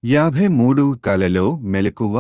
యాభై మూడు కలలో మెలకువ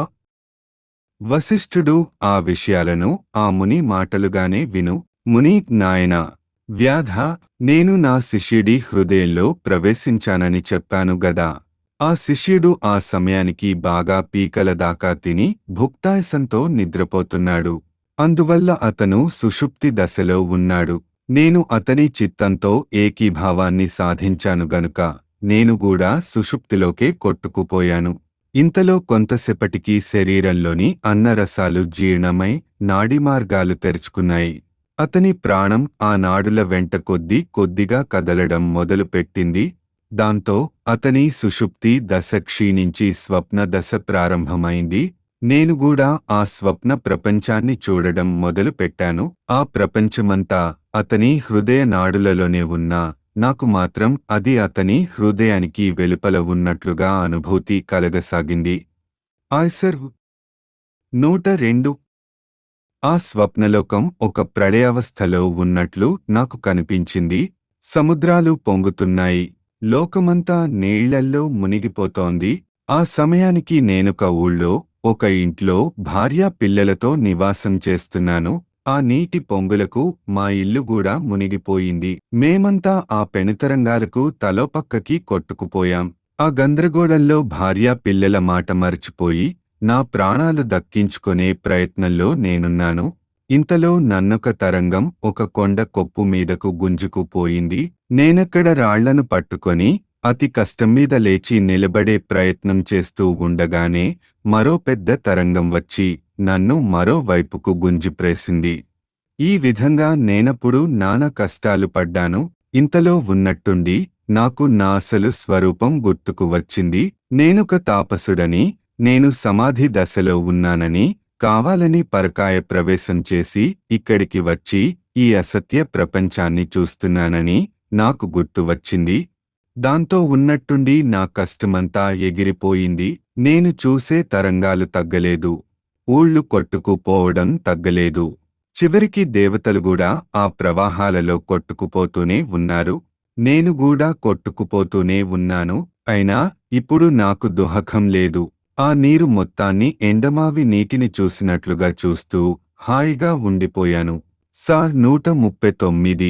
వశిష్ఠుడు ఆ విషయాలను ఆ ముని మాటలుగానే విను ముని నాయనా వ్యాధ నేను నా శిష్యుడి హృదయంలో ప్రవేశించానని చెప్పాను గదా ఆ శిష్యుడు ఆ సమయానికి బాగా పీకల దాకా తిని భుక్తాయసంతో నిద్రపోతున్నాడు అందువల్ల అతను సుషుప్తి దశలో ఉన్నాడు నేను అతని చిత్తంతో ఏకీభావాన్ని సాధించాను గనుక నేను కూడా సుషుప్తిలోకే కొట్టుకుపోయాను ఇంతలో కొంతసేపటికి శరీరంలోని అన్నరసాలు జీర్ణమై నాడిమార్గాలు తెరుచుకున్నాయి అతని ప్రాణం ఆ నాడుల వెంట కొద్ది కొద్దిగా కదలడం మొదలుపెట్టింది దాంతో అతని సుషుప్తి దశ క్షీణించి స్వప్న దశ ప్రారంభమైంది నేను కూడా ఆ స్వప్న ప్రపంచాన్ని చూడడం మొదలు పెట్టాను ఆ ప్రపంచమంతా అతని హృదయ నాడులలోనే ఉన్నా నాకు మాత్రం అది అతని హృదయానికి వెలుపల ఉన్నట్లుగా అనుభూతి కలగసాగింది ఆయ్సర్ నూట రెండు ఆ స్వప్నలోకం ఒక ప్రళయావస్థలో ఉన్నట్లు నాకు కనిపించింది సముద్రాలు పొంగుతున్నాయి లోకమంతా నీళ్లల్లో మునిగిపోతోంది ఆ సమయానికి నేనొక ఊళ్ళో ఒక ఇంట్లో భార్యా పిల్లలతో నివాసం చేస్తున్నాను ఆ నీటి పొంగులకు మా ఇల్లు కూడా మునిగిపోయింది మేమంతా ఆ పెనుతరంగాలకు తలోపక్కకి కొట్టుకుపోయాం ఆ గందరగోళంలో భార్యా పిల్లల మాట మరచిపోయి నా ప్రాణాలు దక్కించుకునే ప్రయత్నంలో నేనున్నాను ఇంతలో నన్నొక తరంగం ఒక కొండ కొప్పు మీదకు గుంజుకుపోయింది నేనక్కడ రాళ్లను పట్టుకొని అతి కష్టం మీద లేచి నిలబడే ప్రయత్నం చేస్తూ ఉండగానే మరో పెద్ద తరంగం వచ్చి నన్ను మరోవైపుకు గుంజిప్రేసింది ఈ విధంగా నేనప్పుడు నానా కష్టాలు పడ్డాను ఇంతలో ఉన్నట్టుండి నాకు నా అసలు స్వరూపం గుర్తుకు వచ్చింది నేనొక తాపసుడని నేను సమాధి దశలో ఉన్నానని కావాలని పరకాయ ప్రవేశం చేసి ఇక్కడికి వచ్చి ఈ అసత్య ప్రపంచాన్ని చూస్తున్నానని నాకు గుర్తు వచ్చింది దాంతో ఉన్నట్టుండి నా కష్టమంతా ఎగిరిపోయింది నేను చూసే తరంగాలు తగ్గలేదు ఊళ్ళు కొట్టుకుపోవడం తగ్గలేదు చివరికి దేవతలు కూడా ఆ ప్రవాహాలలో కొట్టుకుపోతూనే ఉన్నారు నేను కూడా కొట్టుకుపోతూనే ఉన్నాను అయినా ఇప్పుడు నాకు దుహకం లేదు ఆ నీరు మొత్తాన్ని ఎండమావి నీటిని చూసినట్లుగా చూస్తూ హాయిగా ఉండిపోయాను సార్ నూట ముప్పై తొమ్మిది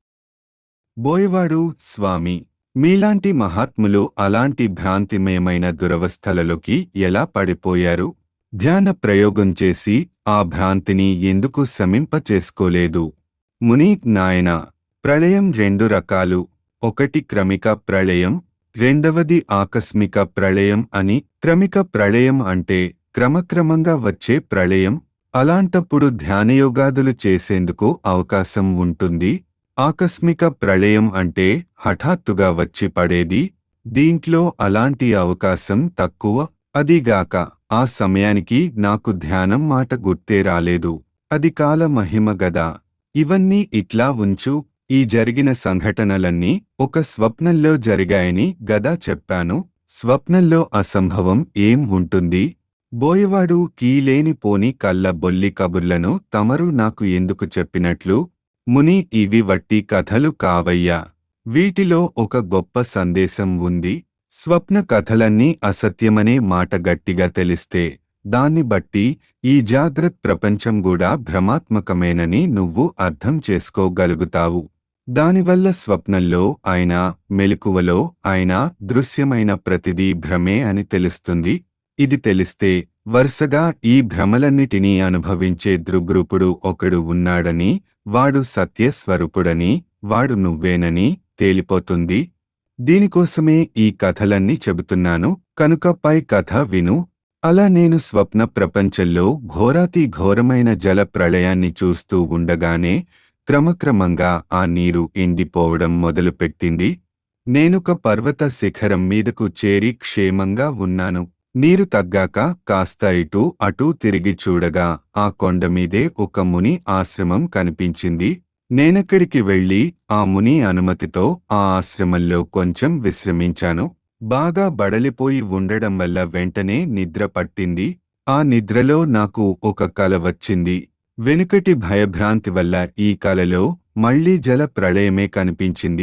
బోయవాడు స్వామి మీలాంటి మహాత్ములు అలాంటి భ్రాంతిమయమైన దురవస్థలలోకి ఎలా పడిపోయారు ధ్యాన ప్రయోగం చేసి ఆ భ్రాంతిని ఎందుకు శమింపచేసుకోలేదు ముని నాయన ప్రళయం రెండు రకాలు ఒకటి క్రమిక ప్రళయం రెండవది ఆకస్మిక ప్రళయం అని క్రమిక ప్రళయం అంటే క్రమక్రమంగా వచ్చే ప్రళయం అలాంటప్పుడు ధ్యానయోగాదులు చేసేందుకు అవకాశం ఉంటుంది ఆకస్మిక ప్రళయం అంటే హఠాత్తుగా వచ్చి పడేది దీంట్లో అలాంటి అవకాశం తక్కువ అదిగాక ఆ సమయానికి నాకు ధ్యానం మాట గుర్తే రాలేదు అది కాల మహిమ గదా ఇవన్నీ ఇట్లా ఉంచు ఈ జరిగిన సంఘటనలన్నీ ఒక స్వప్నంలో జరిగాయని గదా చెప్పాను స్వప్నంలో అసంభవం ఏం ఉంటుంది బోయవాడు కీలేని పోని కళ్ళ బొల్లి కబుర్లను తమరు నాకు ఎందుకు చెప్పినట్లు ముని ఇవి వట్టి కథలు కావయ్యా వీటిలో ఒక గొప్ప సందేశం ఉంది స్వప్న కథలన్నీ అసత్యమనే మాట గట్టిగా తెలిస్తే దాన్ని బట్టి ఈ జాగ్రత్త ప్రపంచం కూడా భ్రమాత్మకమేనని నువ్వు అర్థం చేసుకోగలుగుతావు దానివల్ల స్వప్నంలో అయినా మెలకువలో అయినా దృశ్యమైన ప్రతిదీ భ్రమే అని తెలుస్తుంది ఇది తెలిస్తే వరుసగా ఈ భ్రమలన్నిటినీ అనుభవించే దృగ్రూపుడు ఒకడు ఉన్నాడని వాడు సత్యస్వరూపుడని వాడు నువ్వేనని తేలిపోతుంది దీనికోసమే ఈ కథలన్నీ చెబుతున్నాను కనుక పై కథ విను అలా నేను స్వప్న ప్రపంచంలో ఘోరాతి ఘోరమైన జల ప్రళయాన్ని చూస్తూ ఉండగానే క్రమక్రమంగా ఆ నీరు ఎండిపోవడం మొదలుపెట్టింది నేనొక పర్వత శిఖరం మీదకు చేరి క్షేమంగా ఉన్నాను నీరు తగ్గాక కాస్త ఇటు అటూ తిరిగి చూడగా ఆ కొండమీదే ఒక ముని ఆశ్రమం కనిపించింది నేనక్కడికి వెళ్లి ఆ ముని అనుమతితో ఆ ఆశ్రమంలో కొంచెం విశ్రమించాను బాగా బడలిపోయి ఉండడం వల్ల వెంటనే నిద్ర పట్టింది ఆ నిద్రలో నాకు ఒక కల వచ్చింది వెనుకటి భయభ్రాంతి వల్ల ఈ కలలో మళ్లీ జల ప్రళయమే కనిపించింది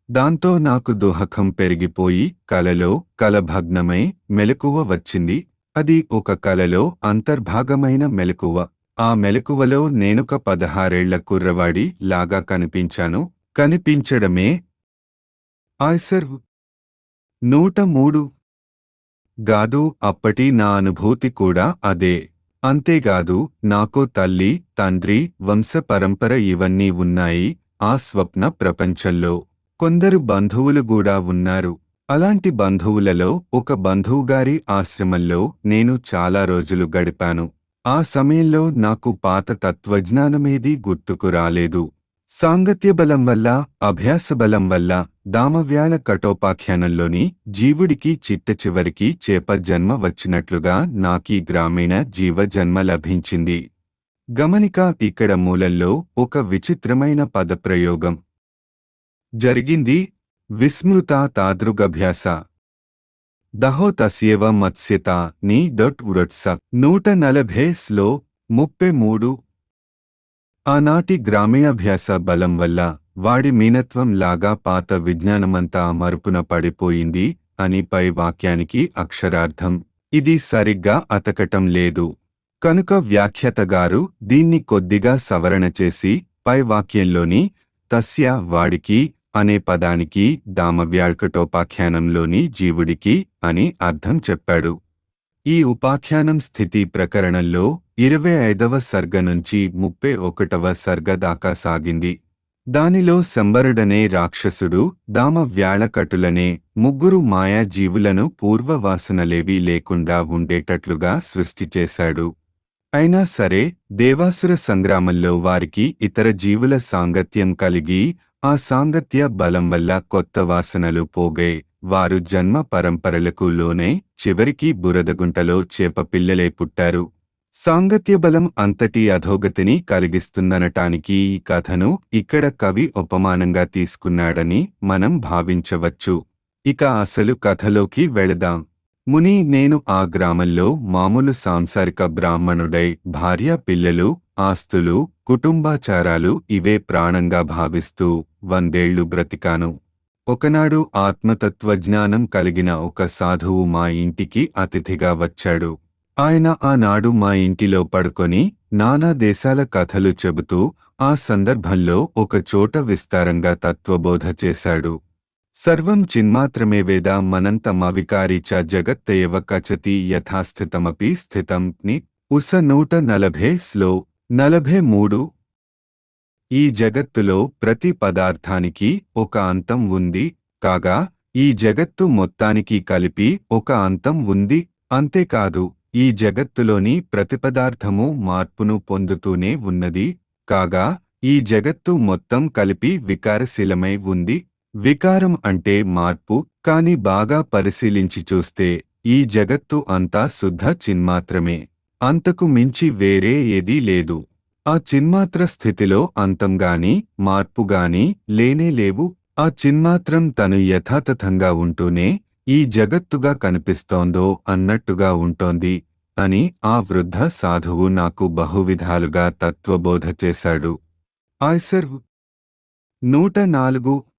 దాంతో నాకు దుహకం పెరిగిపోయి కలలో కలభగ్నమై మెలకువ వచ్చింది అది ఒక కలలో అంతర్భాగమైన మెలకువ ఆ మెలకువలో నేనొక పదహారేళ్ల కుర్రవాడి లాగా కనిపించాను కనిపించడమే ఆయ్సర్ నూట మూడు గాదు అప్పటి నా అనుభూతి కూడా అదే అంతేగాదు నాకో తల్లి తండ్రి వంశ పరంపర ఇవన్నీ ఉన్నాయి ఆ స్వప్న ప్రపంచంలో కొందరు బంధువులు కూడా ఉన్నారు అలాంటి బంధువులలో ఒక బంధువుగారి ఆశ్రమంలో నేను చాలా రోజులు గడిపాను ఆ సమయంలో నాకు పాత తత్వజ్ఞానమేదీ గుర్తుకు రాలేదు సాంగత్యబలం వల్ల అభ్యాసబలం వల్ల దామవ్యాల కఠోపాఖ్యానంలోని జీవుడికి చిట్ట చివరికి చేప జన్మ వచ్చినట్లుగా నాకీ గ్రామీణ జీవ జన్మ లభించింది గమనిక ఇక్కడ మూలంలో ఒక విచిత్రమైన పదప్రయోగం జరిగింది విస్మృత తాదృగభ్యాస దహో తస్యేవ మత్స్యత నీ డొట్ ఉడట్స నూట నలభై స్లో ముప్పై మూడు ఆనాటి గ్రామీణాభ్యాస బలం వల్ల వాడి మీనత్వం లాగా పాత విజ్ఞానమంతా మరుపున పడిపోయింది అని పై వాక్యానికి అక్షరార్థం ఇది సరిగ్గా అతకటం లేదు కనుక వ్యాఖ్యాతగారు దీన్ని కొద్దిగా సవరణ చేసి పై వాక్యంలోని తస్య వాడికి అనే పదానికి దామవ్యాళ్కటోపాఖ్యానంలోని జీవుడికి అని అర్థం చెప్పాడు ఈ ఉపాఖ్యానం స్థితి ప్రకరణంలో ఇరవై ఐదవ సర్గ నుంచి ముప్పై ఒకటవ సర్గ దాకా సాగింది దానిలో సంబరుడనే రాక్షసుడు దామ వ్యాళకటులనే ముగ్గురు మాయా జీవులను పూర్వవాసనలేవీ లేకుండా ఉండేటట్లుగా సృష్టి చేశాడు అయినా సరే దేవాసుర సంగ్రామంలో వారికి ఇతర జీవుల సాంగత్యం కలిగి ఆ సాంగత్య బలం వల్ల కొత్త వాసనలు పోగే వారు జన్మ పరంపరలకు లోనే చివరికి బురదగుంటలో చేప పిల్లలే పుట్టారు సాంగత్యబలం అంతటి అధోగతిని కలిగిస్తుందనటానికి ఈ కథను ఇక్కడ కవి ఉపమానంగా తీసుకున్నాడని మనం భావించవచ్చు ఇక అసలు కథలోకి వెళదాం ముని నేను ఆ గ్రామంలో మామూలు సాంసారిక బ్రాహ్మణుడై భార్య పిల్లలు ఆస్తులు కుటుంబాచారాలు ఇవే ప్రాణంగా భావిస్తూ వందేళ్లు బ్రతికాను ఒకనాడు ఆత్మతత్వజ్ఞానం కలిగిన ఒక సాధువు మా ఇంటికి అతిథిగా వచ్చాడు ఆయన ఆనాడు మా ఇంటిలో పడుకొని నానా దేశాల కథలు చెబుతూ ఆ సందర్భంలో ఒక చోట విస్తారంగా తత్వబోధ చేశాడు సర్వం చిన్మాత్రమే వేద మనంతమవికారి చ జగత్తయవ కచతి యథాస్థితమపి స్థితం ని ఉస నూట నలభై స్లో నలభై మూడు ఈ జగత్తులో ప్రతి పదార్థానికి ఒక అంతం ఉంది కాగా ఈ జగత్తు మొత్తానికి కలిపి ఒక అంతం ఉంది అంతేకాదు ఈ జగత్తులోని ప్రతి పదార్థము మార్పును పొందుతూనే ఉన్నది కాగా ఈ జగత్తు మొత్తం కలిపి వికారశీలమై ఉంది వికారం అంటే మార్పు కాని బాగా పరిశీలించి చూస్తే ఈ జగత్తు అంతా శుద్ధ చిన్మాత్రమే అంతకు మించి వేరే ఏదీ లేదు ఆ చిన్మాత్ర స్థితిలో అంతంగాని మార్పుగాని లేనే లేవు ఆ చిన్మాత్రం తను యథాతథంగా ఉంటూనే ఈ జగత్తుగా కనిపిస్తోందో అన్నట్టుగా ఉంటోంది అని ఆ వృద్ధ సాధువు నాకు బహువిధాలుగా తత్వబోధ చేశాడు ఆయ్సర్ నూట నాలుగు